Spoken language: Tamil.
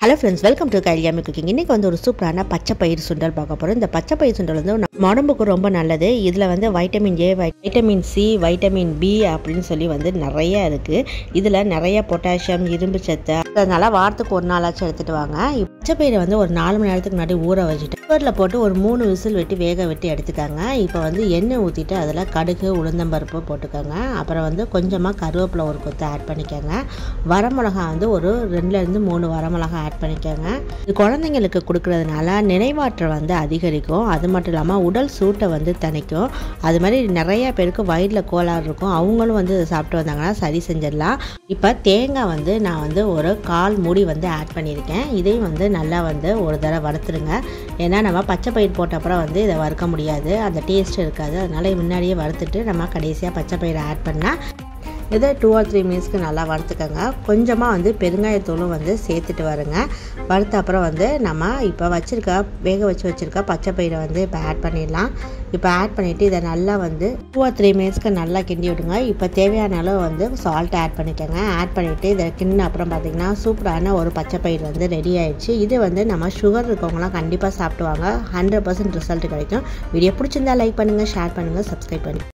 ஹலோ ஃப்ரெண்ட்ஸ் வெல்கம் டு கைலியாமி குக்கிங் இன்றைக்கி வந்து ஒரு சூப்பரான பச்சை பயிர் சுண்டல் பார்க்க போகிறோம் இந்த பச்சை பயிர் சுண்டல் வந்து நம்ம உடம்புக்கு ரொம்ப நல்லது இதில் வந்து vitamin A vitamin C vitamin B அப்படின்னு சொல்லி வந்து நிறைய இருக்குது இதில் நிறைய பொட்டாசியம் இரும்பு சத்து அதனால் வாரத்துக்கு ஒரு நாளாச்சும் எடுத்துகிட்டு வாங்க இப்ப பச்சை பயிரை வந்து ஒரு நாலு மணி நேரத்துக்கு முன்னாடி ஊற வச்சுட்டு குக்கரில் போட்டு ஒரு மூணு விசில் வெட்டி வேக வெட்டி எடுத்துக்காங்க இப்போ வந்து எண்ணெய் ஊற்றிட்டு அதில் கடுகு உளுந்தம்பருப்பு போட்டுக்கோங்க அப்புறம் வந்து கொஞ்சமாக கருவேப்பிலை ஒரு கொத்து ஆட் பண்ணிக்கோங்க வரமிளகா வந்து ஒரு ரெண்டுலேருந்து மூணு வரமிளகா ஆட் பண்ணிக்கோங்க இது குழந்தைங்களுக்கு கொடுக்கறதுனால நினைவாற்றல் வந்து அதிகரிக்கும் அது மட்டும் இல்லாமல் உடல் சூட்டை வந்து தணிக்கும் அது மாதிரி நிறைய பேருக்கு வயிறில் கோளாறு இருக்கும் அவங்களும் வந்து இதை சாப்பிட்டு வந்தாங்கன்னா சரி செஞ்சிடலாம் இப்போ தேங்காய் வந்து நான் வந்து ஒரு கால் மூடி வந்து ஆட் பண்ணியிருக்கேன் இதையும் வந்து நல்லா வந்து ஒரு தடவை வறுத்துருங்க ஏன்னா நம்ம பச்சை பயிர் போட்ட அப்புறம் வந்து இதை வறுக்க முடியாது அந்த டேஸ்ட் இருக்காது அதனால் முன்னாடியே வறுத்துட்டு நம்ம கடைசியாக பச்சை பயிரை ஆட் பண்ணால் இதை டூ ஆர் த்ரீ மினிட்ஸ்க்கு நல்லா வறுத்துக்கோங்க கொஞ்சமாக வந்து பெருங்காயத்தூளும் வந்து சேர்த்துட்டு வருங்க வறுத்த அப்புறம் வந்து நம்ம இப்போ வச்சுருக்க வேக வச்சு வச்சுருக்க பச்சை பயிரை வந்து இப்போ ஆட் பண்ணிடலாம் இப்போ ஆட் பண்ணிவிட்டு இதை நல்லா வந்து டூ ஆர் த்ரீ மினிட்ஸ்க்கு நல்லா கிண்டி விடுங்க இப்போ தேவையான அளவு வந்து சால்ட் ஆட் பண்ணிக்கோங்க ஆட் பண்ணிவிட்டு இதை கிண்ண அப்புறம் பார்த்திங்கன்னா சூப்பரான ஒரு பச்சை பயிர் வந்து ரெடி ஆயிடுச்சு இது வந்து நம்ம சுகர் இருக்கவங்களாம் கண்டிப்பாக சாப்பிடுவாங்க ஹண்ட்ரட் பர்சன்ட் ரிசல்ட் கிடைக்கும் வீடியோ பிடிச்சிருந்தா லைக் பண்ணுங்கள் ஷேர் பண்ணுங்கள் சப்ஸ்கிரைப் பண்ணுங்கள்